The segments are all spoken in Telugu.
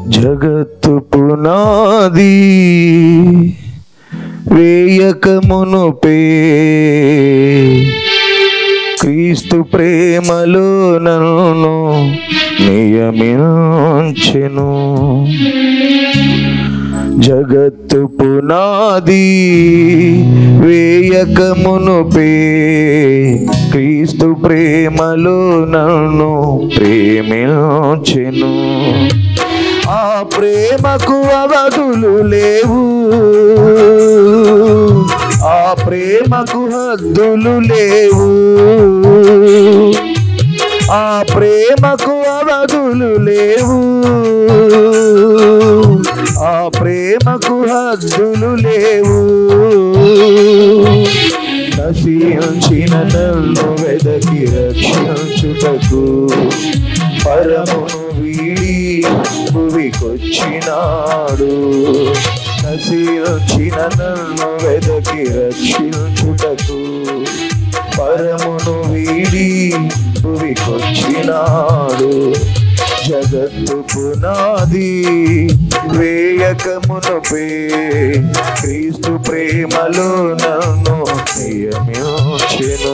జగత్తు పునాది వేయక మునుపే క్రీస్తు ప్రేమలో నన్ను నియమించెను జగత్తు పునాది వేయక మునుపే క్రీస్తు ప్రేమలో నన్ను ప్రేమించెను ఆ ప్రేమకు అవధులు లేవు ఆ ప్రేమకు హద్దులు లేవు ఆ ప్రేమకు అవధులు లేవు ఆ ప్రేమకు హద్దులు లేవు నశించిన నన్ను వెదకి రక్షించుటకు పరమును వీడి భువికొచ్చినాడు నశించిన నన్ను వెదకి రక్షించుటకు పరమును వీడి భువికొచ్చినాడు జగత్తు పునాది వేయక మునుపే క్రీస్తు ప్రేమలో నన్ను నియమించెను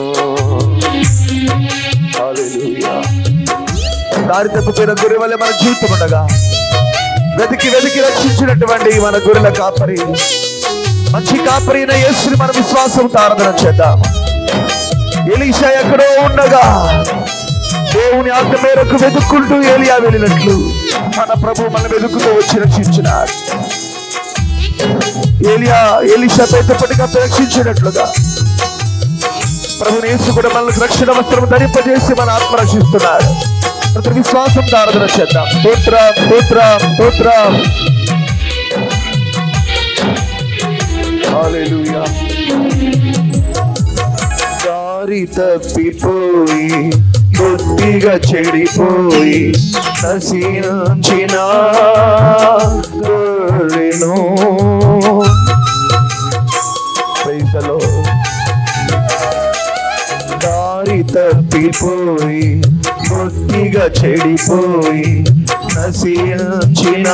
హల్లెలూయా దారి తప్పిపోయిన గొర్రె వల్ల మన జీవితం ఉండగా వెతికి వెతికి రక్షించినటువంటి మన గొర్రెల కాపరి మంచి కాపరి అయిన యేసుని మన విశ్వాసంతో ఆరాధన చేద్దాం ఎలీషా ఎక్కడో ఉండగా దేవుని ఆజ్ఞ మేరకు వెతుక్కుంటూ ఏలియా వెళ్ళినట్లు మన ప్రభు మన వెతుకుతూ వచ్చి రక్షించినాడు ఏలియా ఎలీషా పెద్దపటిగా రక్షించినట్లుగా ప్రభు యేసు కూడా మనకు రక్షణ వస్త్రం ధరింపజేసి మన ఆత్మ రక్షిస్తున్నాడు ప్రతి విశ్వాసం ఆరాధన చేద్దాం స్తోత్రం స్తోత్రం స్తోత్రం హల్లెలూయా దారి తప్పిపోయి బొత్తిగా చెడిపోయి నశించిన గొర్రెను Praise the Lord. దారి తప్పిపోయి బొత్తిగా చెడిపోయి నశించిన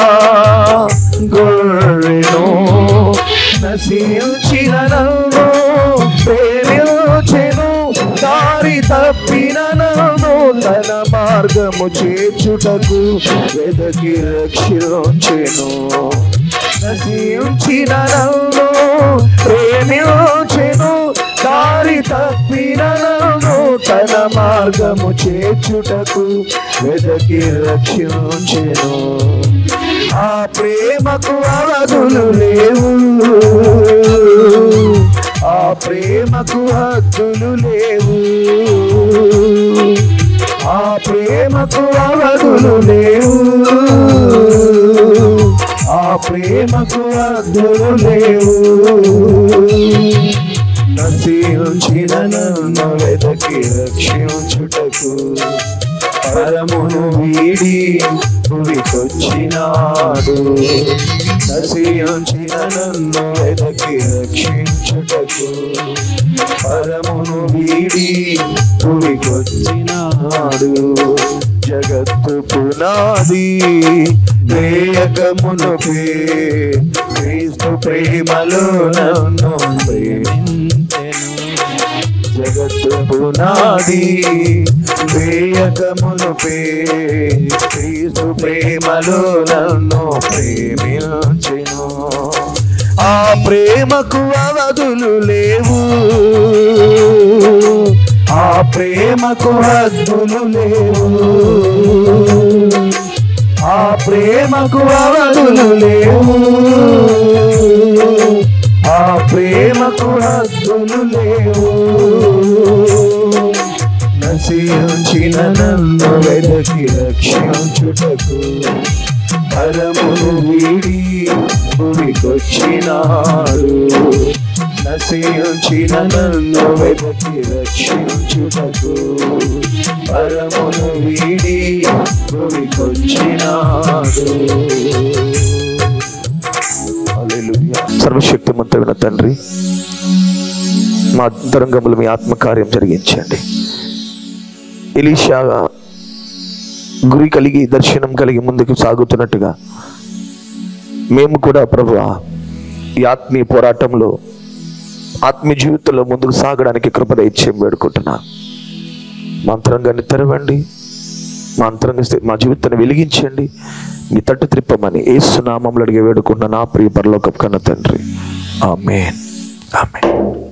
గొర్రెను నశించిన నన్ను ప్రేమించెను దారి తప్పిన నన్ను తన మార్గము చేర్చుటకు వెదకి రక్షించెను నశించిన నన్ను ప్రేమించెను దారి తప్పిన నన్ను తన మార్గము చేర్చుటకు వెదకి రక్షించెను ఆ ప్రేమకు అవధులు లేవు ఆ ప్రేమకు హద్దులు లేవు ఆ ప్రేమకు అవధులు లేవు ఆ ప్రేమకు హద్దులు లేవు నశించిన నన్ను వెదకి రక్షించుటకు పరమును వీడి భువికొచ్చినాడు నశించిన నన్ను వెదకి రక్షించుటకు పరమును వీడి భువికొచ్చినాడు జగత్తు పునాది వేయకమునుపే క్రీస్తు ప్రేమలో నన్ను ప్రేమించెను జగత్తు పునాది వేయకమునుపే క్రీస్తు ప్రేమలో నన్ను ప్రేమించెను ఆ ప్రేమకు అవధులు లేవు ఆ ప్రేమకు హద్దులు లేవు ఆ ప్రేమకు అవధులు లేవు ఆ ప్రేమకు హద్దులు లేవు నశించిన నన్ను వెదకి రక్షించుటకు పరమును వీడి భూమికొచ్చినాడు నశించిన నన్ను వెదకి రక్షించుటకు పరమును వీడి భూమికొచ్చినాడు హల్లెలూయా. సర్వశక్తిమంతుడైన తండ్రి మా అంతరంగములు మీ ఆత్మకార్యం జరిగించండి ఎలీషా గురి కలిగి దర్శనం కలిగి ముందుకు సాగుతున్నట్టుగా మేము కూడా ప్రభు ఈ ఆత్మీయ పోరాటంలో ఆత్మీయ జీవితంలో ముందుకు సాగడానికి కృపద ఇచ్చేం వేడుకుంటున్నా మా అంతరంగాన్ని తెరవండి మా అంతరంగ స్థి- మా జీవితాన్ని వెలిగించండి మీ తట్టు త్రిప్పమని ఏసునామంలో అడిగి వేడుకున్న నా ప్రియ పరలోకం కన్న తండ్రి ఆమేన్ ఆమేన్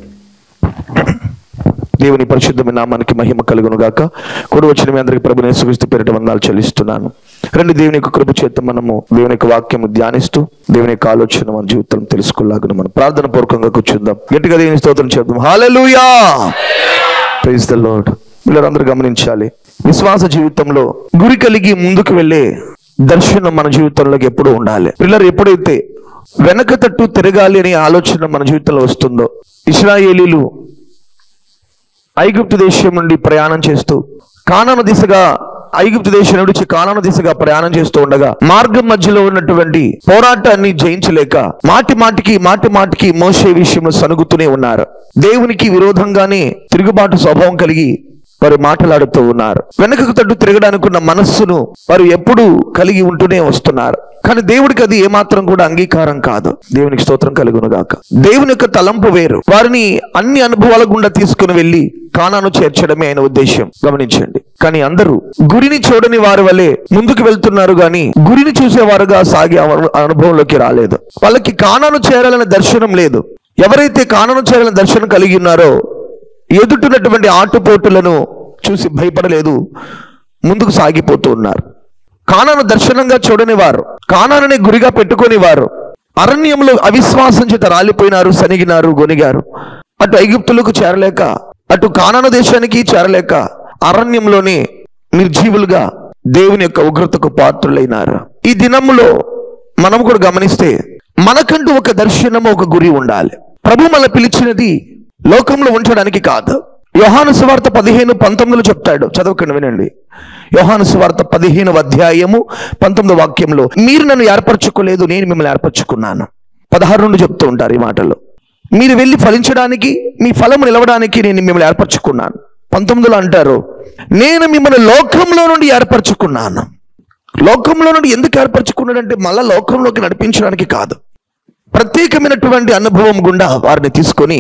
దేవుని పరిశుద్ధమైన నామానికి మహిమ కలుగును గాక కూడా వచ్చిన మీ అందరికి ప్రభు యేసుక్రీస్తు పేరిట వందాలు చెల్లిస్తున్నాను రెండు దేవుని యొక్క కృప చేత మనము దేవుని యొక్క వాక్యము ధ్యానిస్తూ దేవుని యొక్క ఆలోచన మన జీవితం తెలుసుకోలాగా మనం ప్రార్థన పూర్వకంగా కూర్చుందాం గట్టిగా దేవుని స్తోత్రం చెప్దాం హాలూయా ప్రైజ్ ద లార్డ్ వీళ్ళందరూ గమనించాలి విశ్వాస జీవితంలో గురి కలిగి ముందుకు వెళ్ళే దర్శనం మన జీవితంలోకి ఎప్పుడు ఉండాలి పిల్లలు ఎప్పుడైతే వెనక తట్టు తిరగాలి అనే ఆలోచన మన జీవితంలో వస్తుందో ఇస్రాయేలీలు ఐగుప్తు దేశం నుండి ప్రయాణం చేస్తూ కానాను దిశగా ఐగుప్తు దేశం నుంచి కానాను దిశగా ప్రయాణం చేస్తూ ఉండగా మార్గం మధ్యలో ఉన్నటువంటి పోరాటాన్ని జయించలేక మాటి మాటికి మాటి మాటికి మోసే విషయంలో సనుగుతూనే ఉన్నారు దేవునికి విరోధంగానే తిరుగుబాటు స్వభావం కలిగి వారు మాట్లాడుతూ ఉన్నారు వెనకకు తట్టు తిరగడానికి ఉన్న మనస్సును వారు ఎప్పుడూ కలిగి ఉంటూనే వస్తున్నారు కానీ దేవుడికి అది ఏమాత్రం కూడా అంగీకారం కాదు దేవునికి స్తోత్రం కలుగును గాక దేవుని యొక్క తలంపు వేరు వారిని అన్ని అనుభవాల గుండా తీసుకుని వెళ్ళి కానాను చేర్చడమే ఆయన ఉద్దేశం గమనించండి కానీ అందరూ గురిని చూడని వారి వలె ముందుకు వెళ్తున్నారు గాని గురిని చూసేవారుగా సాగే అను- అనుభవంలోకి రాలేదు వాళ్ళకి కానాను చేరాలనే దర్శనం లేదు ఎవరైతే కానాను చేరాలని దర్శనం కలిగి ఉన్నారో ఎదుటినటువంటి ఆటుపోటులను చూసి భయపడలేదు ముందుకు సాగిపోతూ ఉన్నారు కానాను దర్శనంగా చూడని వారు కానానని గురిగా పెట్టుకొని వారు అరణ్యంలో అవిశ్వాసం చేత రాలిపోయినారు సనిగినారు గొనిగారు అటు ఐగుప్తులకు చేరలేక అటు కానాను దేశానికి చేరలేక అరణ్యంలోనే నిర్జీవులుగా దేవుని యొక్క ఉగ్రతకు పాత్రులైనారు ఈ దినములో మనం కూడా గమనిస్తే మనకంటూ ఒక దర్శనము ఒక గురి ఉండాలి ప్రభు మన పిలిచినది లోకంలో ఉంచడానికి కాదు యోహాను సువార్త పదిహేను పంతొమ్మిదిలో చెప్తాడు చదవకండి వినండి యోహాను సువార్త పదిహేను అధ్యాయము పంతొమ్మిది వాక్యంలో మీరు నన్ను ఏర్పరచుకోలేదు నేను మిమ్మల్ని ఏర్పరచుకున్నాను పదహారు నుండి చెప్తూ ఉంటారు ఈ మాటలు మీరు వెళ్ళి ఫలించడానికి మీ ఫలము నిలవడానికి నేను మిమ్మల్ని ఏర్పరచుకున్నాను పంతొమ్మిదిలో అంటారు నేను మిమ్మల్ని లోకంలో నుండి ఏర్పరచుకున్నాను లోకంలో నుండి ఎందుకు ఏర్పరచుకున్నాడంటే మళ్ళా లోకంలోకి నడిపించడానికి కాదు ప్రత్యేకమైనటువంటి అనుభవం గుండా వారిని తీసుకొని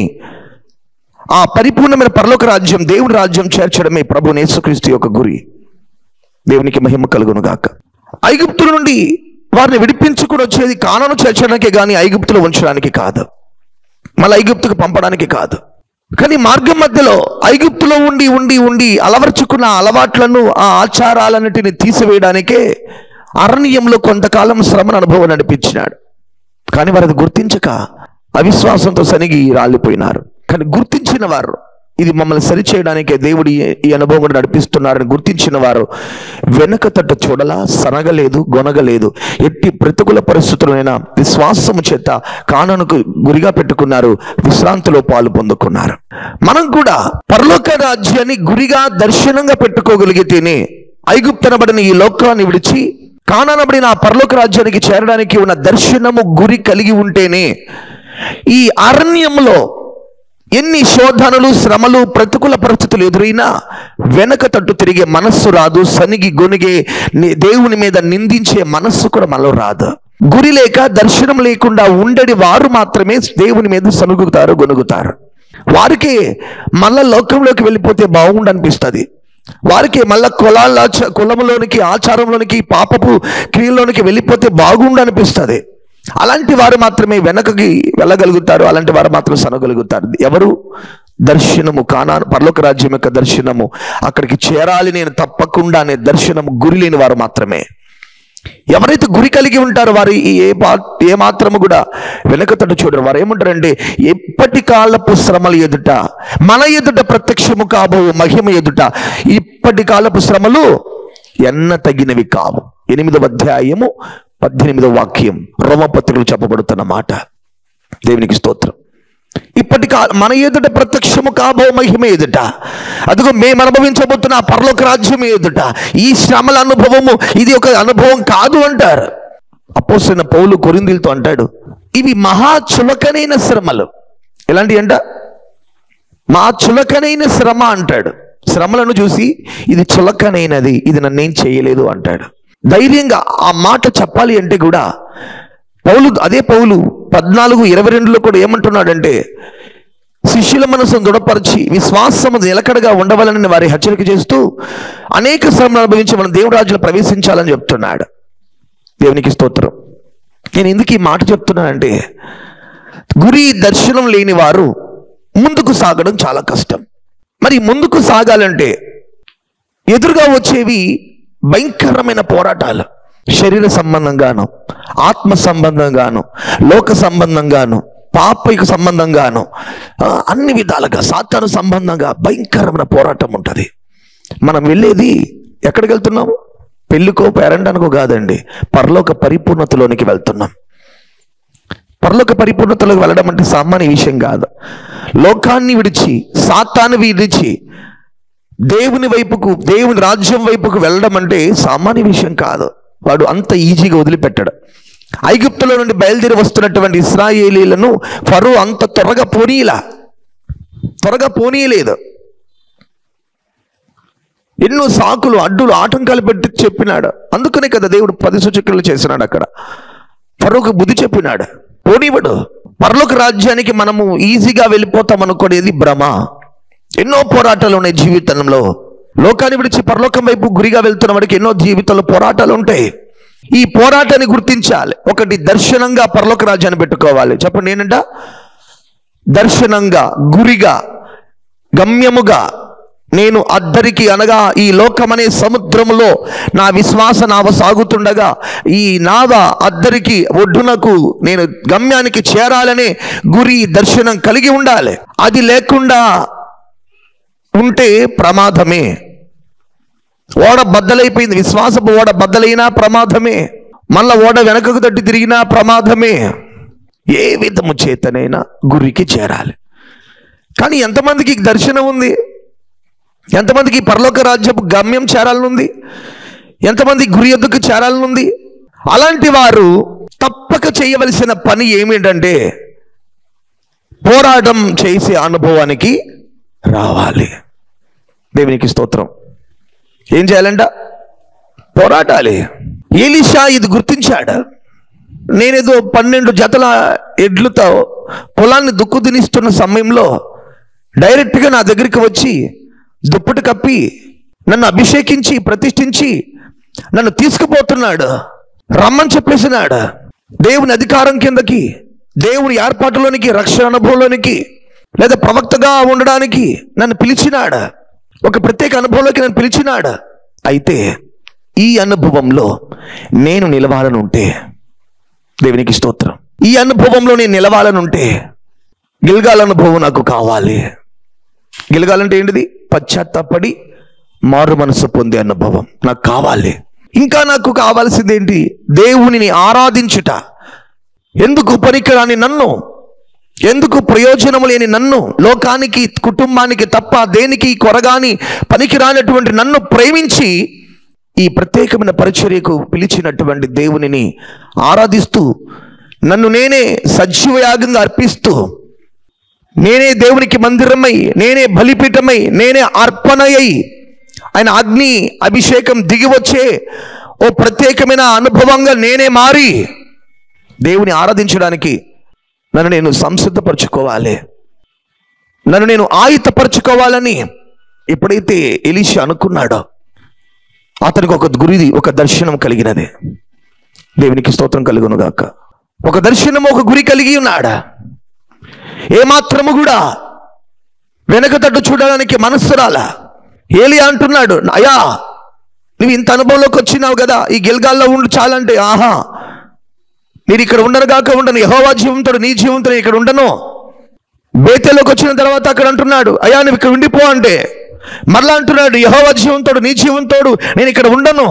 ఆ పరిపూర్ణమైన పరలోక రాజ్యం దేవుని రాజ్యం చేర్చడమే ప్రభు యేసుక్రీస్తు యొక్క గురి దేవునికి మహిమ కలుగును గాక ఐగుప్తుల నుండి వారిని విడిపించుకుని వచ్చేది కానాను చేర్చడానికే కానీ ఐగుప్తులో ఉంచడానికి కాదు మళ్ళీ ఐగుప్తుకు పంపడానికి కాదు కానీ మార్గం మధ్యలో ఐగుప్తులో ఉండి ఉండి ఉండి అలవర్చుకున్న ఆ అలవాట్లను ఆ ఆచారాలన్నిటిని తీసివేయడానికే అరణ్యంలో కొంతకాలం శ్రమను అనుభవం నడిపించినాడు కానీ వారు అది గుర్తించక అవిశ్వాసంతో సనిగి రాలిపోయినారు కానీ గుర్తించిన వారు ఇది మమ్మల్ని సరిచేయడానికే దేవుడు ఈ- ఈ అనుభవం కూడా నడిపిస్తున్నారని గుర్తించిన వారు వెనక తట్ట చూడలా సనగలేదు గొనగలేదు ఎట్టి ప్రతికూల పరిస్థితులైన విశ్వాసము చేత కాననుకు గురిగా పెట్టుకున్నారు విశ్రాంతిలో పాలు పొందుకున్నారు మనం కూడా పరలోక రాజ్యాన్ని గురిగా దర్శనంగా పెట్టుకోగలిగితేనే ఐగుప్తనబడిన ఈ లోకాన్ని విడిచి కాననబడిన ఆ పరలోక రాజ్యానికి చేరడానికి ఉన్న దర్శనము గురి కలిగి ఉంటేనే ఈ అరణ్యంలో ఎన్ని శోధనలు శ్రమలు ప్రతికూల పరిస్థితులు ఎదురైనా వెనక తట్టు తిరిగే మనస్సు రాదు సనిగి గొనిగే ని- దేవుని మీద నిందించే మనస్సు కూడా మనలో రాదు గురి లేక దర్శనం లేకుండా ఉండడి వారు మాత్రమే దేవుని మీద సనుగుతారు గొనుగుతారు వారికి మళ్ళా లోకంలోకి వెళ్ళిపోతే బాగుండు అనిపిస్తుంది వారికి మళ్ళా కులాల కులంలోనికి ఆచారంలోనికి పాపపు క్రియలోనికి వెళ్ళిపోతే బాగుండు అనిపిస్తుంది అలాంటి వారు మాత్రమే వెనకకి వెళ్ళగలుగుతారు అలాంటి వారు మాత్రం సనగలుగుతారు ఎవరు దర్శనము కానా పరలోక రాజ్యం యొక్క దర్శనము అక్కడికి చేరాలి నేను తప్పకుండా అనే దర్శనము గురి లేని వారు మాత్రమే ఎవరైతే గురి కలిగి ఉంటారో వారు ఈ ఏ పా ఏ మాత్రము కూడా వెనకతడు చూడరు వారు ఏమంటారంటే ఎప్పటి కాలపు శ్రమల ఎదుట మన ఎదుట ప్రత్యక్షము కాబో మహిమ ఎదుట ఇప్పటి కాలపు శ్రమలు ఎన్న తగినవి కావు ఎనిమిదవ అధ్యాయము పద్దెనిమిదవ వాక్యం రోమపత్రికలు చెప్పబడుతున్న మాట దేవునికి స్తోత్రం ఇప్పటి కా మన ఎదుట ప్రత్యక్షము కాబో మహిమ ఎదుట అదిగో మేము అనుభవించబోతున్న ఆ పరలోక రాజ్యం ఎదుట ఈ శ్రమల అనుభవము ఇది ఒక అనుభవం కాదు అంటారు అపోసిన పౌలు కొరిందులతో అంటాడు ఇవి మహా చులకనైన శ్రమలు ఎలాంటి అంట మా చులకనైన శ్రమ అంటాడు శ్రమలను చూసి ఇది చులకనైనది ఇది నన్నేం చేయలేదు అంటాడు ధైర్యంగా ఆ మాట చెప్పాలి అంటే కూడా పౌలు అదే పౌలు పద్నాలుగు ఇరవై రెండులో కూడా ఏమంటున్నాడంటే శిష్యుల మనసును దృఢపరిచి విశ్వాసము నిలకడగా ఉండవాలని వారి హెచ్చరిక చేస్తూ అనేక శ్రమలు అనుభవించి మనం దేవుడి రాజ్యంలో ప్రవేశించాలని చెప్తున్నాడు దేవునికి స్తోత్రం నేను ఎందుకు ఈ మాట చెప్తున్నానంటే గురి దర్శనం లేని వారు ముందుకు సాగడం చాలా కష్టం మరి ముందుకు సాగాలంటే ఎదురుగా వచ్చేవి భయంకరమైన పోరాటాలు శరీర సంబంధంగాను ఆత్మ సంబంధంగాను లోక సంబంధంగాను పాపకు సంబంధంగాను ఆ, అన్ని విధాలుగా సాతాను సంబంధంగా భయంకరమైన పోరాటం ఉంటుంది మనం వెళ్ళేది ఎక్కడికి వెళ్తున్నాం పెళ్ళికో పేరంటానికో కాదండి పరలోక పరిపూర్ణతలోనికి వెళ్తున్నాం పరలోక పరిపూర్ణతలోకి వెళ్ళడం అంటే సామాన్య విషయం కాదు లోకాన్ని విడిచి సాతాను విడిచి దేవుని వైపుకు దేవుని రాజ్యం వైపుకు వెళ్ళడం అంటే సామాన్య విషయం కాదు వాడు అంత ఈజీగా వదిలిపెట్టాడు ఐగుప్తులో నుండి బయలుదేరి వస్తున్నటువంటి ఇస్రాయేలీలను ఫరో అంత త్వరగా పోనీలా త్వరగా పోనీయలేదు ఎన్నో సాకులు అడ్డులు ఆటంకాలు పెట్టి చెప్పినాడు అందుకనే కదా దేవుడు పది సూచకులు చేసినాడు అక్కడ ఫరోకు బుద్ధి చెప్పినాడు పోనీవడు పరలోక రాజ్యానికి మనము ఈజీగా వెళ్ళిపోతాం అనుకునేది భ్రమ ఎన్నో పోరాటాలు ఉన్నాయి జీవితంలో లోకాన్ని విడిచి పరలోకం వైపు గురిగా వెళ్తున్న వాడికి ఎన్నో జీవితంలో పోరాటాలు ఉంటాయి ఈ పోరాటాన్ని గుర్తించాలి ఒకటి దర్శనంగా పరలోక రాజ్యాన్ని పెట్టుకోవాలి చెప్పండి ఏంటంట దర్శనంగా గురిగా గమ్యముగా నేను అద్దరికి అనగా ఈ లోకమనే సముద్రములో నా విశ్వాస నావ సాగుతుండగా ఈ నావ అద్దరికి ఒడ్డునకు నేను గమ్యానికి చేరాలనే గురి దర్శనం కలిగి ఉండాలి అది లేకుండా ఉంటే ప్రమాదమే ఓడ బద్దలైపోయింది విశ్వాసపు ఓడ బద్దలైనా ప్రమాదమే మళ్ళా ఓడ వెనకకు తట్టి తిరిగినా ప్రమాదమే ఏ విధము చేతనైనా గురికి చేరాలి కానీ ఎంతమందికి దర్శనం ఉంది ఎంతమందికి పరలోక రాజ్యపు గమ్యం చేరాలనుంది ఎంతమంది గురి ఎద్దుకు చేరాలనుంది అలాంటి వారు తప్పక చేయవలసిన పని ఏమిటంటే పోరాటం చేసే అనుభవానికి రావాలి దేవునికి స్తోత్రం ఏం చేయాలంట పోరాటాలి ఏలిషా ఇది గుర్తించాడు నేనేదో పన్నెండు జతల ఎడ్లతో పొలాన్ని దుక్కు తినిస్తున్న సమయంలో డైరెక్ట్గా నా దగ్గరికి వచ్చి దుప్పటి కప్పి నన్ను అభిషేకించి ప్రతిష్ఠించి నన్ను తీసుకుపోతున్నాడు రమ్మని చెప్పేసినాడు దేవుని అధికారం కిందకి దేవుని ఏర్పాటులోనికి రక్షణ అనుభవంలోనికి లేదా ప్రవక్తగా ఉండడానికి నన్ను పిలిచినాడు ఒక ప్రత్యేక అనుభవంలోకి నన్ను పిలిచినాడు అయితే ఈ అనుభవంలో నేను నిలవాలని ఉంటే దేవునికి స్తోత్రం ఈ అనుభవంలో నేను నిలవాలని ఉంటే గిల్గాల అనుభవం నాకు కావాలి గిలగాలంటే ఏంటిది పశ్చాత్తాపడి మారు మనసు పొందే అనుభవం నాకు కావాలి ఇంకా నాకు కావాల్సింది ఏంటి దేవునిని ఆరాధించుట ఎందుకు పనికిరాని నన్ను ఎందుకు ప్రయోజనము లేని నన్ను లోకానికి కుటుంబానికి తప్ప దేనికి కొరగాని పనికిరానటువంటి నన్ను ప్రేమించి ఈ ప్రత్యేకమైన పరిచర్యకు పిలిచినటువంటి దేవునిని ఆరాధిస్తూ నన్ను నేనే సజీవయాగంగా అర్పిస్తూ నేనే దేవునికి మందిరమై నేనే బలిపీఠమై నేనే అర్పణయై ఆయన అగ్ని అభిషేకం దిగి వచ్చే ఓ ప్రత్యేకమైన అనుభవంగా నేనే మారి దేవుని ఆరాధించడానికి నన్ను నేను సంసిద్ధపరచుకోవాలి నన్ను నేను ఆయుతపరచుకోవాలని ఎప్పుడైతే ఎలిషి అనుకున్నాడో అతనికి ఒక గురిది ఒక దర్శనం కలిగినది దేవునికి స్తోత్రం కలుగును గాక ఒక దర్శనం ఒక గురి కలిగి ఉన్నాడా ఏమాత్రము కూడా వెనక తట్టు చూడడానికి మనస్సు రాలా ఏలి అంటున్నాడు అయ్యా నువ్వు ఇంత అనుభవంలోకి వచ్చినావు కదా ఈ గిల్గాల్లో ఉండు చాలంటే ఆహా నేను ఇక్కడ ఉండను కాక ఉండను యహోవా జీవంతో నీ జీవంతో నేను ఇక్కడ ఉండను బేతేలోకి వచ్చిన తర్వాత అక్కడ అంటున్నాడు అయ్యా నువ్వు ఇక్కడ ఉండిపో అంటే మరలా అంటున్నాడు యహోవా జీవంతోడు నీ జీవంతోడు నేను ఇక్కడ ఉండను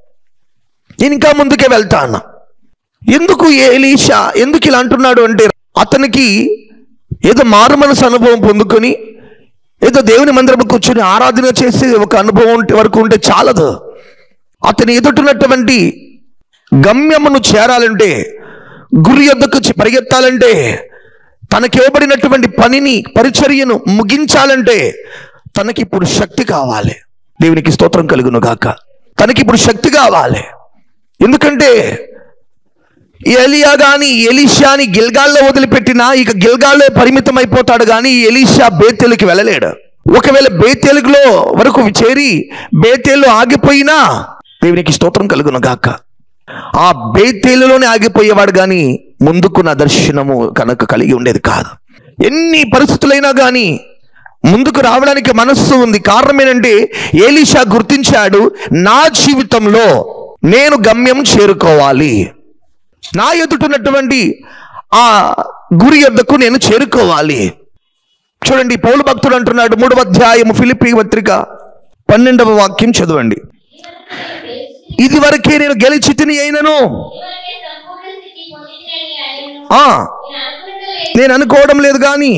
నేను ఇంకా ముందుకే వెళ్తాను ఎందుకు ఏలీషా ఎందుకు ఇలా అంటున్నాడు అంటే అతనికి ఏదో మారు మనసు అనుభవం పొందుకొని ఏదో దేవుని మందిరం కూర్చొని ఆరాధన చేసే ఒక అనుభవం ఉంటే వరకు ఉంటే చాలదు అతని ఎదుటినటువంటి గమ్యమును చేరాలంటే గురి యొద్దకు చి- పరిగెత్తాలంటే తనకి ఇవ్వబడినటువంటి పనిని పరిచర్యను ముగించాలంటే తనకిప్పుడు శక్తి కావాలి దేవునికి స్తోత్రం కలుగును గాక తనకిప్పుడు శక్తి కావాలి ఎందుకంటే ఎలియా గాని ఎలీషాని గిల్గాల్లో వదిలిపెట్టినా ఇక గిల్గాల్లో పరిమితం అయిపోతాడు కానీ ఎలీషా బేతేలుకి వెళ్ళలేడు ఒకవేళ బేతేలుగులో వరకు చేరి బేతేలు ఆగిపోయినా దేవునికి స్తోత్రం కలుగును గాక ఆ బేతేలులోనే ఆగిపోయేవాడు కానీ ముందుకున్న దర్శనము కనుక కలిగి ఉండేది కాదు ఎన్ని పరిస్థితులైనా కానీ ముందుకు రావడానికి మనస్సు ఉంది కారణం ఏంటంటే ఏలీషా గుర్తించాడు నా జీవితంలో నేను గమ్యం చేరుకోవాలి నా ఎదుటినటువంటి ఆ గురి యొద్దకు నేను చేరుకోవాలి చూడండి పౌలు భక్తుడు అంటున్నాడు మూడవ అధ్యాయము ఫిలిపి పత్రిక పన్నెండవ వాక్యం చదవండి ఇది వరకే నేను గెలిచి తిని అయినను ఇవన్నీ సంపూర్ణ స్థితి పొందినని ఆయనను ఆ నేను అనుకోవడం నేను అనుకోవడం లేదు లేదు కానీ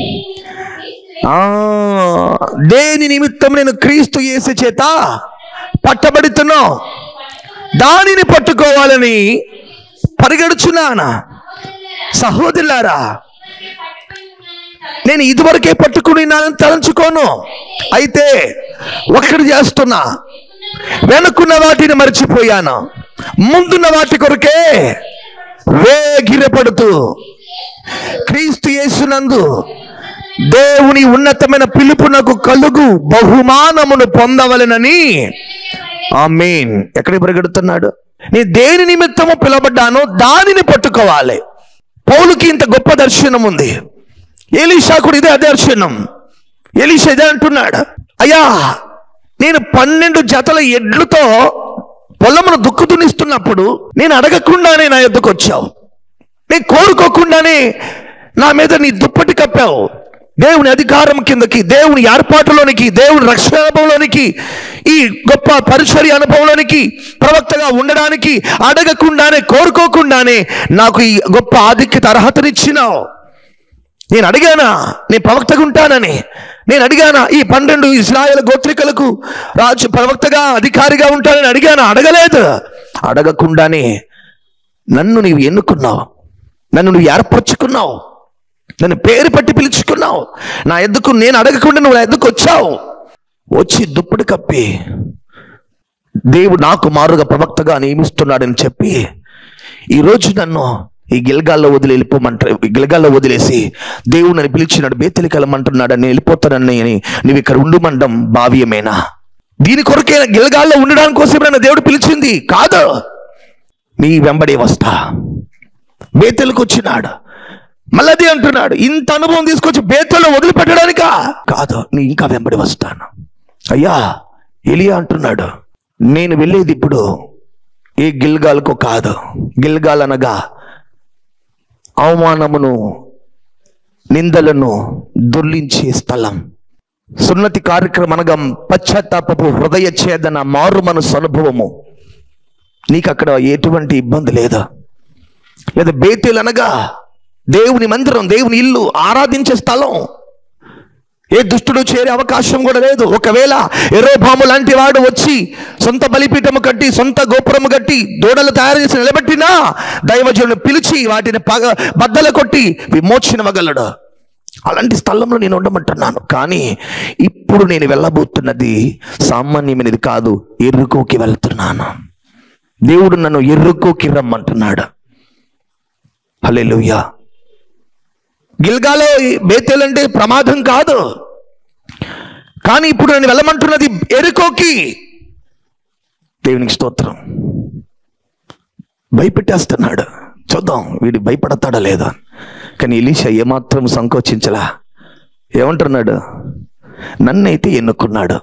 దేని నిమిత్తము ఆ, దేని నిమిత్తం క్రీస్తు నేను క్రీస్తు యేసు చేత పట్టబడుతున్నా దానిని పట్టుకోవాలని పరిగెడుచున్నానా సహోదరులారా నేను ఇదివరకే పట్టుకుని తలంచుకోను అయితే ఒకటి చేస్తున్నా వెనుకున్న వాటిని మర్చిపోయాను ముందున్న వాటి కొరకే వేగిరపడుతూ క్రీస్తు యేసునందు దేవుని ఉన్నతమైన పిలుపునకు కలుగు బహుమానమును పొందవలెనని ఆమేన్ ఎక్కడికి పరిగెడుతున్నాడు నేను దేని నిమిత్తము పిలవబడ్డానో దానిని పట్టుకోవాలి పౌలుకి ఇంత గొప్ప దర్శనం ఉంది ఎలీషా కూడా ఇదే దర్శనం ఎలీషా ఇదే అంటున్నాడు అయ్యా నేను పన్నెండు జతల ఎడ్లతో పొలమును దుక్కు దున్నిస్తున్నప్పుడు నేను అడగకుండానే నా ఎద్దుకు వచ్చావు నేను కోరుకోకుండానే నా మీద నీ దుప్పటి కప్పావు దేవుని అధికారం కిందకి దేవుని ఏర్పాటులోనికి దేవుని రక్షణ అనుభవంలోనికి ఈ గొప్ప పరిచర్య అనుభవంలోనికి ప్రవక్తగా ఉండడానికి అడగకుండానే కోరుకోకుండానే నాకు ఈ గొప్ప ఆధిక్యత అర్హతనిచ్చినావు నేను అడిగానా నేను ప్రవక్తగా ఉంటానని నేను అడిగానా ఈ పన్నెండు ఇస్రాయేల్ గోత్రికలకు రాజు ప్రవక్తగా అధికారిగా ఉంటానని అడిగానా అడగలేదు అడగకుండానే నన్ను నీవు ఎన్నుకున్నావు నన్ను నువ్వు ఏర్పరచుకున్నావు నన్ను పేరు పట్టి పిలుచుకున్నావు నా ఎద్దుకు నేను అడగకుండా నువ్వు నా ఎద్దుకు వచ్చావు వచ్చి దుప్పటి కప్పి దేవుడు నాకు మారుగా ప్రవక్తగా నియమిస్తున్నాడని చెప్పి ఈరోజు నన్ను ఈ గిల్గాల్లో వదిలి వెళ్ళిపోమంటారు గిల్గాల్లో వదిలేసి దేవుడు నన్ను పిలిచినాడు బేతలికి వెళ్ళమంటున్నాడు నేను వెళ్ళిపోతానని అని నువ్వు ఇక్కడ ఉండుమండం భావ్యమేనా దీని కొరకే గిల్గాల్లో ఉండడానికి కోసం నన్ను దేవుడు పిలిచింది కాదు నీ వెంబడి వస్తా బేతెలకు వచ్చినాడు మళ్ళీ అదే అంటున్నాడు ఇంత అనుభవం తీసుకొచ్చి బేతల్లో వదిలిపెట్టడానికా కాదు నీ ఇంకా వెంబడి వస్తాను అయ్యా ఎలియా అంటున్నాడు నేను వెళ్ళేది ఇప్పుడు ఏ గిల్గాల్కో కాదు గిల్గాల్ అనగా అవమానమును నిందలను దొర్లించే స్థలం సున్నతి కార్యక్రమం అనగా పశ్చాత్తాపపు హృదయ ఛేదన మారు మనసు అనుభవము నీకు అక్కడ ఎటువంటి ఇబ్బంది లేదా లేదా బేతేలు అనగా దేవుని మందిరం దేవుని ఇల్లు ఆరాధించే స్థలం ఏ దుష్టుడు చేరే అవకాశం కూడా లేదు ఒకవేళ ఎరోభాము లాంటి వాడు వచ్చి సొంత బలిపీఠము కట్టి సొంత గోపురము కట్టి దూడలు తయారు చేసి నిలబెట్టినా దైవజనుడు పిలిచి వాటిని పగ బద్దలు కొట్టి విమోచనమగలడు అలాంటి స్థలంలో నేను ఉండమంటున్నాను కానీ ఇప్పుడు నేను వెళ్ళబోతున్నది సామాన్యమైనది కాదు ఎరుకోకి వెళ్తున్నాను దేవుడు నన్ను ఎర్రుకోకి రమ్మంటున్నాడు హల్లెలూయా గిల్గాలో బేతేలు అంటే ప్రమాదం కాదు కానీ ఇప్పుడు నేను వెళ్ళమంటున్నది ఎరుకోకి దేవునికి స్తోత్రం భయపెట్టేస్తున్నాడు చూద్దాం వీడి భయపడతాడా లేదా కానీ ఎలీషా ఏమాత్రం సంకోచించలా ఏమంటున్నాడు నన్నైతే ఎన్నుకున్నాడు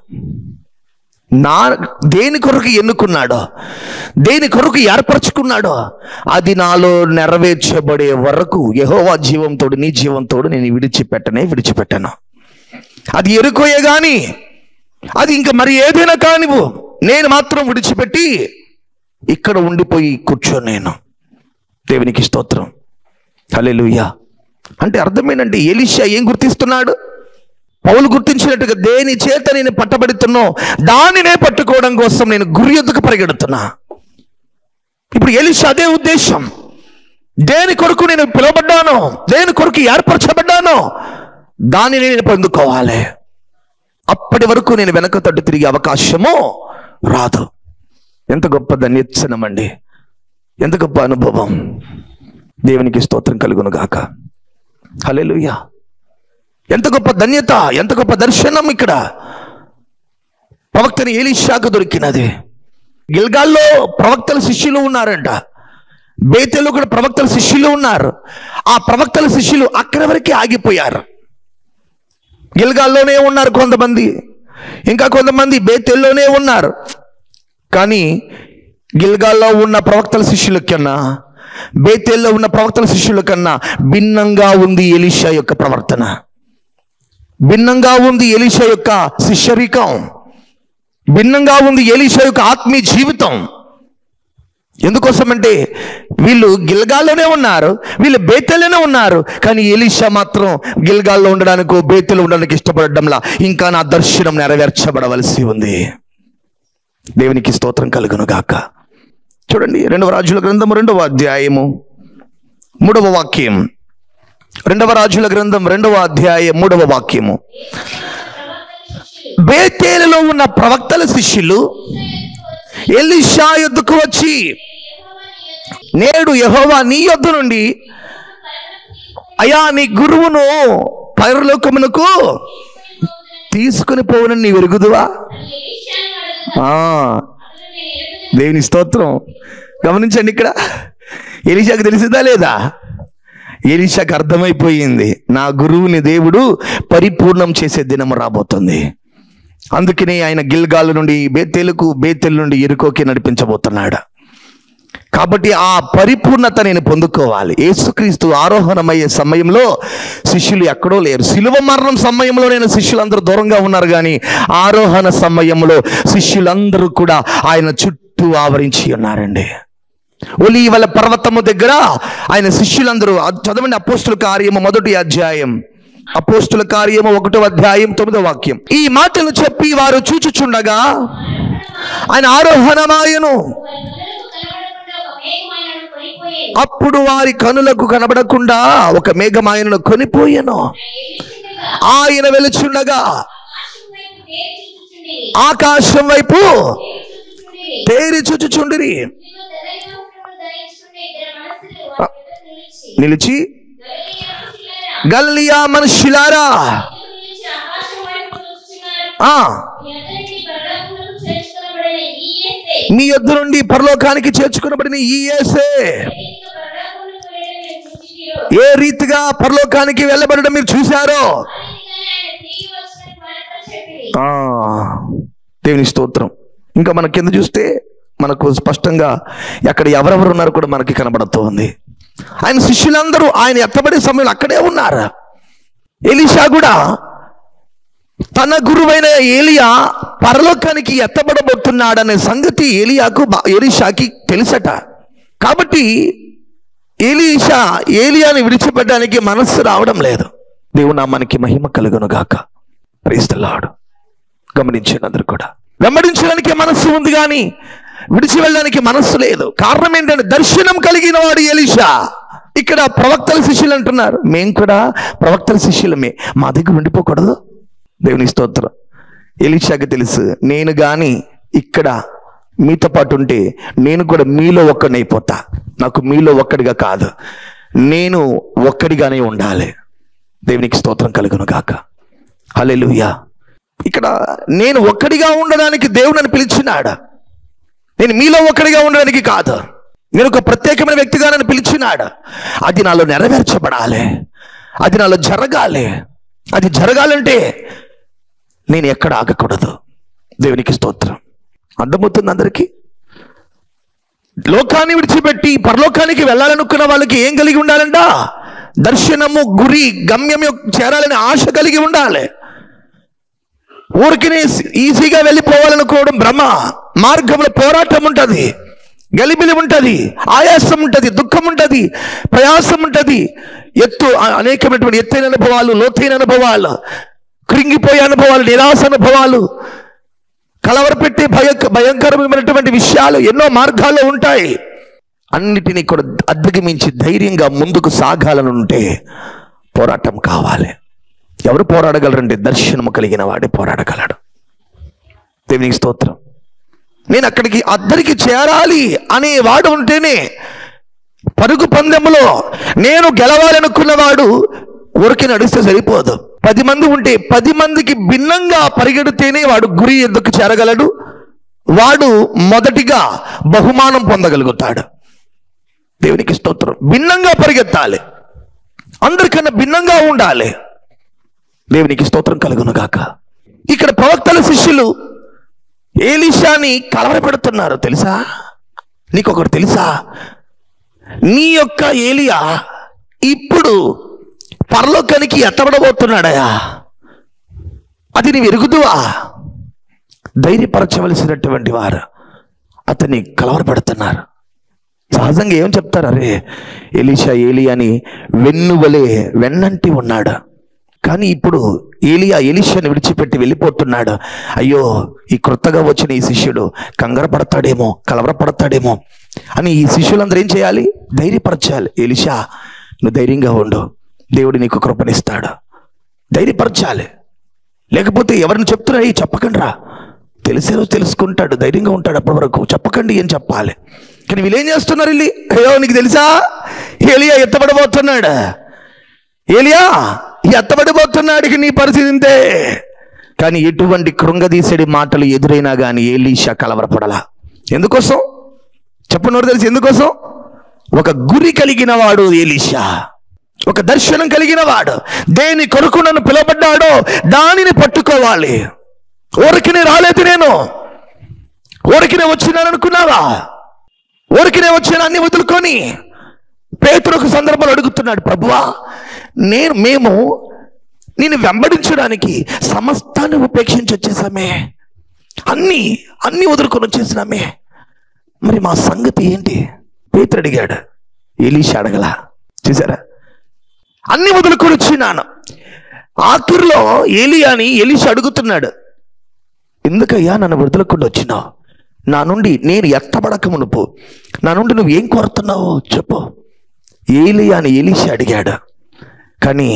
నా దేని కొరకు ఎన్నుకున్నాడో దేని కొరకు ఏర్పరచుకున్నాడో అది నాలో నెరవేర్చబడే వరకు యెహోవా జీవంతోడు నీ జీవంతోడు నేను విడిచిపెట్టనే విడిచిపెట్టను అది ఎరుకోయే గాని అది ఇంకా మరి ఏదైనా కానివ్వు నేను మాత్రం విడిచిపెట్టి ఇక్కడ ఉండిపోయి కూర్చో నేను దేవునికి స్తోత్రం హల్లెలూయా అంటే అర్థమేనండి ఎలిషా ఏం గుర్తిస్తున్నాడు పౌలు గుర్తించినట్టుగా దేని చేత నేను పట్టబడుతున్నో దానినే పట్టుకోవడం కోసం నేను గురి ఎద్దుకు పరిగెడుతున్నా ఇప్పుడు ఎలిషా అదే ఉద్దేశం దేని కొరకు నేను పిలువబడ్డానో దేని కొరకు ఏర్పరచబడ్డానో దానిని నేను పొందుకోవాలి అప్పటి వరకు నేను వెనక తట్టు తిరిగే అవకాశము రాదు ఎంత గొప్ప ధన్యత్సనమండి ఎంత గొప్ప అనుభవం దేవునికి స్తోత్రం కలుగును గాక హల్లెలూయా ఎంత గొప్ప ధన్యత ఎంత గొప్ప దర్శనం ఇక్కడ ప్రవక్తని ఏలిషాకు దొరికినది గిల్గాల్లో ప్రవక్తల శిష్యులు ఉన్నారంట బేతెల్లో కూడా ప్రవక్తల శిష్యులు ఉన్నారు ఆ ప్రవక్తల శిష్యులు అక్కడి వరకే ఆగిపోయారు గిల్గాల్లోనే ఉన్నారు కొంతమంది ఇంకా కొంతమంది బేతెల్లోనే ఉన్నారు కానీ గిల్గాల్లో ఉన్న ప్రవక్తల శిష్యుల కన్నా బేతేల్లో ఉన్న ప్రవక్తల శిష్యుల కన్నా భిన్నంగా ఉంది ఎలీషా యొక్క ప్రవర్తన భిన్నంగా ఉంది ఎలీషా యొక్క శిష్యరికం భిన్నంగా ఉంది ఎలీషా యొక్క ఆత్మీయ జీవితం ఎందుకోసమంటే వీళ్ళు గిల్గాల్లోనే ఉన్నారు వీళ్ళు బేతెల్లోనే ఉన్నారు కానీ ఎలీషా మాత్రం గిల్గాల్లో ఉండడానికి బేతెలు ఉండడానికి ఇష్టపడడంలా ఇంకా నా దర్శనం నెరవేర్చబడవలసి ఉంది దేవునికి స్తోత్రం కలుగును గాక చూడండి రెండవ రాజుల గ్రంథం రెండవ అధ్యాయము మూడవ వాక్యం రెండవ రాజుల గ్రంథం రెండవ అధ్యాయం మూడవ వాక్యము ప్రవక్తల శిష్యులు బేతేలులో ఉన్న ప్రవక్తల శిష్యులు ఎలిషా యొద్దకు వచ్చి నేడు యెహోవా నీ యొద్ద నుండి అయా నీ గురువును పరలోకమునకు తీసుకుని పోవునని నీ వెరుగుదువా ఆ, దేవుని స్తోత్రం గమనించండి ఇక్కడ ఎలీషాకు తెలిసిందా లేదా ఎలీషాకు అర్థమైపోయింది నా గురువుని దేవుడు పరిపూర్ణం చేసే దినం రాబోతుంది అందుకనే ఆయన గిల్గాల్ నుండి బేతేలుకు బేతెల్ నుండి ఎరుకోకి నడిపించబోతున్నాడు కాబట్టి ఆ పరిపూర్ణత నేను పొందుకోవాలి యేసుక్రీస్తు ఆరోహణమయ్యే సమయంలో శిష్యులు ఎక్కడో లేరు శిలువ మరణం సమయంలో నేను శిష్యులందరూ దూరంగా ఉన్నారు కానీ ఆరోహణ సమయంలో శిష్యులందరూ కూడా ఆయన చుట్టూ ఆవరించి ఉన్నారండి ఒలీవల పర్వతము దగ్గర ఆయన శిష్యులందరూ అది చదవండి అపోస్తుల కార్యము మొదటి అధ్యాయం అపోస్తుల కార్యము ఒకటో అధ్యాయం తొమ్మిదో వాక్యం ఈ మాటలు చెప్పి వారు చూచుచుండగా ఆయన ఆరోహణమాయను వారి కనులకు కనబడకుండా ఒక మేఘమాయనను కొనిపోయేను అప్పుడు వారి కనులకు కనబడకుండా ఒక మేఘమాయనను కొనిపోయెను ఆయన వెలుచుండగా ఆకాశం వైపు తేరి చూచుచుండిరి నిలిచి గల్లియా మనుషులారా ఆ మీ యొద్ద నుండి పరలోకానికి చేర్చుకునబడిన ఈ యేసే ఏ రీతిగా పరలోకానికి వెళ్ళబడడం మీరు చూశారో ఆ, దేవుని స్తోత్రం ఇంకా మన కింద చూస్తే మనకు స్పష్టంగా అక్కడ ఎవరెవరు ఉన్నారో కూడా మనకి కనబడుతోంది ఆయన శిష్యులందరూ ఆయన ఎత్తబడే సమయంలో అక్కడే ఉన్నారు ఎలీషా కూడా తన గురువైన ఏలియా పరలోకానికి ఎత్తబడబోతున్నాడనే సంగతి ఏలియాకు బా- ఎలీషాకి తెలుసట కాబట్టి ఏలీషా ఏలియాని విడిచిపెట్టడానికి మనస్సు రావడం లేదు దేవుడు నామానికి మహిమ కలుగును గాక ప్రేస్తలాడు గమనించండి అందరు కూడా వెంబడించడానికి మనస్సు ఉంది కానీ విడిచి వెళ్ళడానికి మనస్సు లేదు కారణం ఏంటంటే దర్శనం కలిగిన వాడు ఎలీషా ఇక్కడ ప్రవక్తల శిష్యులు అంటున్నారు మేము కూడా ప్రవక్తల శిష్యులమే మా దగ్గర ఉండిపోకూడదు దేవుని స్తోత్రం ఎలీషాకి తెలుసు నేను గాని ఇక్కడ మీతో పాటు ఉంటే నేను కూడా మీలో ఒక్కడినైపోతా నాకు మీలో ఒక్కడిగా కాదు నేను ఒక్కడిగానే ఉండాలి దేవునికి స్తోత్రం కలుగును గాక హల్లెలూయా ఇక్కడ నేను ఒక్కడిగా ఉండడానికి దేవుడు నన్ను పిలిచినాడు నేను మీలో ఒక్కడిగా ఉండడానికి కాదు నేను ఒక ప్రత్యేకమైన వ్యక్తిగా నన్ను పిలిచినాడు అది నాలో నెరవేర్చబడాలి అది నాలో జరగాలి అది జరగాలంటే నేను ఎక్కడ ఆగకూడదు దేవునికి స్తోత్రం అర్థమవుతుంది అందరికీ లోకాన్ని విడిచిపెట్టి పరలోకానికి వెళ్ళాలనుకున్న వాళ్ళకి ఏం కలిగి ఉండాలంట దర్శనము గురి గమ్యం యొక్క చేరాలని ఆశ కలిగి ఉండాలి ఊరికినే ఈజీగా వెళ్ళిపోవాలనుకోవడం భ్రమ మార్గంలో పోరాటం ఉంటుంది గలిబిలి ఉంటుంది ఆయాసం ఉంటుంది దుఃఖం ఉంటుంది ప్రయాసం ఉంటుంది ఎత్తు అ- అనేకమైనటువంటి ఎత్తైన అనుభవాలు లోతైన అనుభవాలు కృంగిపోయే అనుభవాలు నిరాశ అనుభవాలు కలవరపెట్టి భయ భయంకరమైనటువంటి విషయాలు ఎన్నో మార్గాల్లో ఉంటాయి అన్నిటినీ కూడా అధిగమించి ధైర్యంగా ముందుకు సాగాలనుంటే పోరాటం కావాలి ఎవరు పోరాడగలరండి దర్శనము కలిగిన వాడే పోరాడగలడు దేవునికి స్తోత్రం నేను అక్కడికి అద్దరికి చేరాలి అనే వాడు ఉంటేనే పరుగు పందెంలో నేను గెలవాలనుకున్నవాడు ఊరికి నడిస్తే సరిపోదు పది మంది ఉంటే పది మందికి భిన్నంగా పరిగెడితేనే వాడు గురి ఎందుకు చేరగలడు వాడు మొదటిగా బహుమానం పొందగలుగుతాడు దేవునికి స్తోత్రం భిన్నంగా పరిగెత్తాలి అందరికన్నా భిన్నంగా ఉండాలి దేవునికి స్తోత్రం కలుగును గాక ఇక్కడ ప్రవక్తల శిష్యులు ఏలిషాని కలవరపెడుతున్నారు తెలుసా నీకొకటి తెలుసా నీ యొక్క ఏలియా ఇప్పుడు పరలోకానికి ఎత్తబడబోతున్నాడయా అది నీవు ఎరుగుదువా ధైర్యపరచవలసినటువంటి వారు అతన్ని కలవరపెడుతున్నారు సహజంగా ఏం చెప్తారు అరే ఎలీషా ఏలియా అని వెన్నువలే వెన్నంటి ఉన్నాడు కానీ ఇప్పుడు ఏలియా ఎలీషాని విడిచిపెట్టి వెళ్ళిపోతున్నాడు అయ్యో ఈ క్రొత్తగా వచ్చిన ఈ శిష్యుడు కంగార పడతాడేమో కలవరపడతాడేమో అని ఈ శిష్యులందరూ ఏం చేయాలి ధైర్యపరచాలి ఎలిషా నువ్వు ధైర్యంగా ఉండు దేవుడు నీకు కృపణిస్తాడు ధైర్యపరచాలి లేకపోతే ఎవరిని చెప్తున్నా "ఏయ్, చెప్పకండి రా తెలిసేదో తెలుసుకుంటాడు ధైర్యంగా ఉంటాడు అప్పటి వరకు చెప్పకండి అని చెప్పాలి కానీ వీళ్ళు ఏం చేస్తున్నారు వెళ్ళి అయ్యో నీకు తెలుసా ఏలియా ఎత్తబడబోతున్నాడు ఏలియా ఎత్తబడిపోతున్నాడికి నీ పరిస్థితి ఇంతే కానీ ఎటువంటి కృంగదీసడి మాటలు ఎదురైనా కానీ ఏలీషా కలవరపడలా ఎందుకోసం చెప్పనోరు తెలిసి ఎందుకోసం ఒక గురి కలిగిన వాడు ఏలీషా ఒక దర్శనం కలిగిన వాడు దేని కొరకు నన్ను పిలవబడ్డాడో దానిని పట్టుకోవాలి ఊరికినే రాలేదు నేను ఊరికినే వచ్చినాను అనుకున్నావా ఊరికినే వచ్చిన అన్ని వదులుకొని పేతురు ఒక సందర్భంలో అడుగుతున్నాడు ప్రభువా నేను మేము నేను వెంబడించడానికి సమస్తాన్ని ఉపేక్షించి వచ్చేసామే అన్ని అన్ని వదులుకొని వచ్చేసినామే మరి మా సంగతి ఏంటి పేతురు అడిగాడు ఎలీషా అడగలా చూసారా అన్ని వదులుకొని వచ్చినాను ఆఖరిలో ఏలియాని ఎలీషా అడుగుతున్నాడు ఎందుకయ్యా నన్ను వదులకుండా వచ్చినావు నా నుండి నేను ఎత్తబడక మునుపు నా నుండి నువ్వు ఏం కోరుతున్నావో చెప్పు ఏలియా అని ఎలీషా అడిగాడు కానీ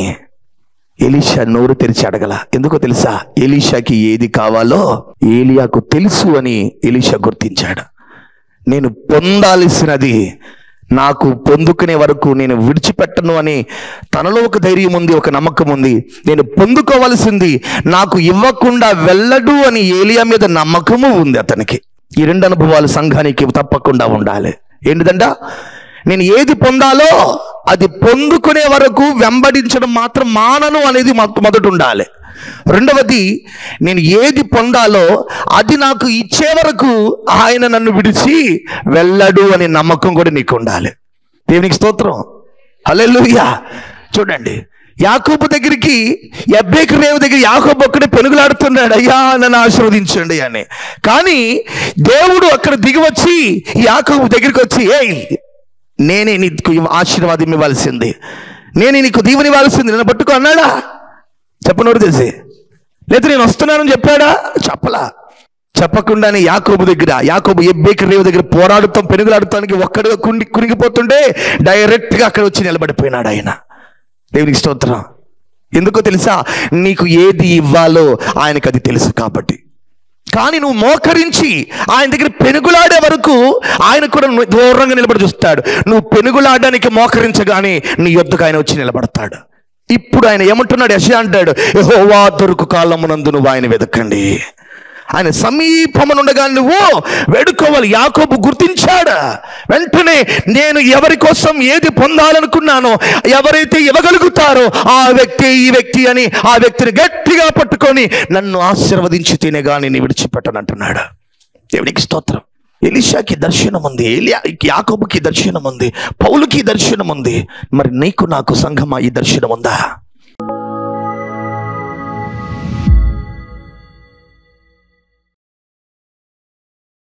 ఎలీషా నోరు తెరిచి అడగల ఎందుకో తెలుసా ఎలీషాకి ఏది కావాలో ఏలియాకు తెలుసు అని ఎలీషా గుర్తించాడు నేను పొందాల్సినది నాకు పొందుకునే వరకు నేను విడిచిపెట్టను అని తనలో ఒక ధైర్యం ఉంది ఒక నమ్మకం ఉంది నేను పొందుకోవలసింది నాకు ఇవ్వకుండా వెళ్ళడు అని ఏలియా మీద నమ్మకము ఉంది అతనికి ఈ రెండు అనుభవాలు సంఘానికి తప్పకుండా ఉండాలి ఏంటిదంట నేను ఏది పొందాలో అది పొందుకునే వరకు వెంబడించడం మాత్రం మానను అనేది మొ- మొదట ఉండాలి రెండవది నేను ఏది పొందాలో అది నాకు ఇచ్చే వరకు ఆయన నన్ను విడిచి వెళ్ళడు అనే నమ్మకం కూడా నీకు ఉండాలి దేవునికి స్తోత్రం హల్లెలూయా చూడండి యాకోబు దగ్గరికి ఎబ్బేకు రేవు దగ్గర యాకోబు ఒక్కడే పెనుగులాడుతున్నాడు అయ్యా నన్ను ఆశీర్వదించండి అని కానీ దేవుడు అక్కడ దిగి వచ్చి యాకోబు దగ్గరికి వచ్చి ఏయ్ నేనే నీకు ఇవ్వ- ఆశీర్వాదం ఇవ్వాల్సింది నేనే నీకు దీవెని ఇవ్వాల్సింది నన్ను పట్టుకో అన్నాడా చెప్పనోడు తెలిసి లేదా నేను వస్తున్నానని చెప్పాడా చెప్పలా చెప్పకుండానే యాకోబు దగ్గర యాకోబు ఎబ్బేకి రేవు దగ్గర పోరాడుతాం పెనుగులాడుతానికి ఒక్కడిగా కుండి కునిగిపోతుంటే డైరెక్ట్గా అక్కడ వచ్చి నిలబడిపోయినాడు ఆయన దేవునికి స్తోత్రం ఎందుకో తెలుసా నీకు ఏది ఇవ్వాలో ఆయనకు అది తెలుసు కాబట్టి కానీ నువ్వు మోకరించి ఆయన దగ్గర పెనుగులాడే వరకు ఆయన కూడా నువ్వు దూరంగా నిలబడి చూస్తాడు నువ్వు పెనుగులాడడానికి మోకరించగానే నీ యొద్దకు ఆయన వచ్చి నిలబడతాడు ఇప్పుడు ఆయన ఏమంటున్నాడు యశ అంటాడు యెహోవా దొరుకు కాలమునందు నువ్వు ఆయన వెతకండి ఆయన సమీపమునుండగా నువ్వు వేడుకోవాలి యాకోబు గుర్తించాడు వెంటనే నేను ఎవరి కోసం ఏది పొందాలనుకున్నానో ఎవరైతే ఇవ్వగలుగుతారో ఆ వ్యక్తి ఈ వ్యక్తి అని ఆ వ్యక్తిని గట్టిగా పట్టుకొని నన్ను ఆశీర్వదించి తినే గాని నీ విడిచిపెట్టనంటున్నాడు దేవునికి స్తోత్రం ఎలిషాకి దర్శనం ఉంది ఎలియా యాకోబుకి దర్శనం ఉంది పౌలుకి దర్శనం ఉంది మరి నీకు నాకు సంఘమా ఈ దర్శనం ఉందా